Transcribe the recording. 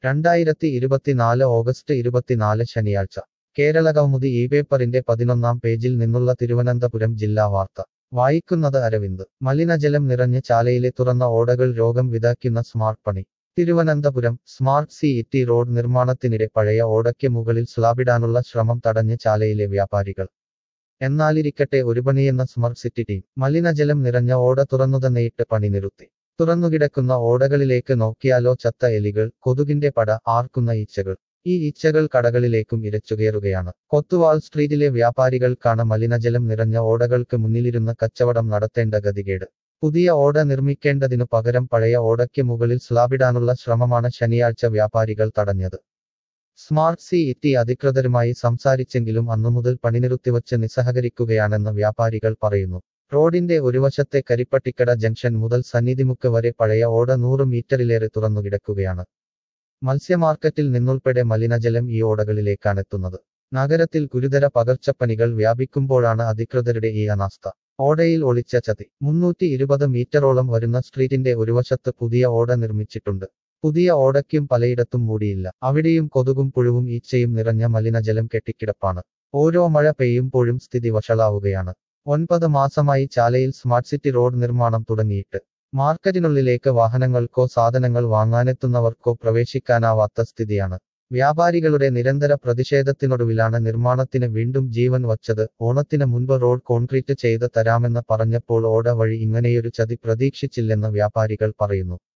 രണ്ടായിരത്തി ഇരുപത്തിനാല് ഓഗസ്റ്റ് ഇരുപത്തിനാല് ശനിയാഴ്ച കേരള കൗമുദി ഈ പേപ്പറിന്റെ പതിനൊന്നാം പേജിൽ നിന്നുള്ള തിരുവനന്തപുരം ജില്ലാ വാർത്ത വായിക്കുന്നത് അരവിന്ദ് മലിനജലം നിറഞ്ഞ് ചാലയിലെ തുറന്ന ഓടകൾ രോഗം വിതയ്ക്കുന്ന സ്മാർട്ട് പണി Thiruvananthapuram smart city road നിർമ്മാണത്തിനിടെ പഴയ ഓടയ്ക്ക് മുകളിൽ സ്ലാബിടാനുള്ള ശ്രമം തടഞ്ഞ് ചാലയിലെ വ്യാപാരികൾ എന്നാലിരിക്കട്ടെ ഒരു പണിയെന്ന സ്മാർട്ട് സിറ്റി ടീം മലിനജലം നിറഞ്ഞ ഓട തുറന്നുതന്നെയിട്ട് പണി നിർത്തി തുറന്നുകിടക്കുന്ന ഓടകളിലേക്ക് നോക്കിയാലോ ചത്ത എലികൾ കൊതുകിന്റെ പട ആർക്കുന്ന ഈച്ചകൾ ഈ ഈച്ചകൾ കടകളിലേക്കും ഇരച്ചുകയറുകയാണ് കൊത്തുവാൾ സ്ട്രീറ്റിലെ വ്യാപാരികൾക്കാണ് മലിനജലം നിറഞ്ഞ ഓടകൾക്ക് മുന്നിലിരുന്ന് കച്ചവടം നടത്തേണ്ട ഗതികേട് പുതിയ ഓട നിർമ്മിക്കേണ്ടതിനു പകരം പഴയ ഓടയ്ക്ക് മുകളിൽ സ്ലാബിടാനുള്ള ശ്രമമാണ് ശനിയാഴ്ച വ്യാപാരികൾ തടഞ്ഞത് സ്മാർട്ട് സി ഇറ്റി അധികൃതരുമായി സംസാരിച്ചെങ്കിലും അന്നുമുതൽ പണിനിറുത്തിവച്ച് നിസ്സഹകരിക്കുകയാണെന്ന് വ്യാപാരികൾ പറയുന്നു റോഡിന്റെ ഒരു വശത്തെ കരിപ്പട്ടിക്കട ജംഗ്ഷൻ മുതൽ സന്നിധിമുക്ക് വരെ പഴയ ഓട നൂറ് മീറ്ററിലേറെ തുറന്നുകിടക്കുകയാണ് മത്സ്യമാർക്കറ്റിൽ നിന്നുൾപ്പെടെ മലിനജലം ഈ ഓടകളിലേക്കാണെത്തുന്നത് നഗരത്തിൽ ഗുരുതര പകർച്ചപ്പനികൾ വ്യാപിക്കുമ്പോഴാണ് അധികൃതരുടെ ഈ അനാസ്ഥ ഓടയിൽ ഒളിച്ച ചതി മുന്നൂറ്റി ഇരുപത് മീറ്ററോളം വരുന്ന സ്ട്രീറ്റിന്റെ ഒരു വശത്ത് പുതിയ ഓട നിർമ്മിച്ചിട്ടുണ്ട് പുതിയ ഓടയ്ക്കും പലയിടത്തും മൂടിയില്ല അവിടെയും കൊതുകും പുഴുവും ഈച്ചയും നിറഞ്ഞ മലിനജലം കെട്ടിക്കിടപ്പാണ് ഓരോ മഴ പെയ്യുമ്പോഴും സ്ഥിതി വഷളാവുകയാണ് ഒൻപത് മാസമായി ചാലയിൽ സ്മാർട്ട് സിറ്റി റോഡ് നിർമ്മാണം തുടങ്ങിയിട്ട് മാർക്കറ്റിനുള്ളിലേക്ക് വാഹനങ്ങൾക്കോ സാധനങ്ങൾ വാങ്ങാനെത്തുന്നവർക്കോ പ്രവേശിക്കാനാവാത്ത സ്ഥിതിയാണ് വ്യാപാരികളുടെ നിരന്തര പ്രതിഷേധത്തിനൊടുവിലാണ് നിർമ്മാണത്തിന് വീണ്ടും ജീവൻ വച്ചത് ഓണത്തിന് മുൻപ് റോഡ് കോൺക്രീറ്റ് ചെയ്ത് തരാമെന്ന് പറഞ്ഞപ്പോൾ ഓട വഴി ഇങ്ങനെയൊരു ചതി പ്രതീക്ഷിച്ചില്ലെന്ന് വ്യാപാരികൾ പറയുന്നു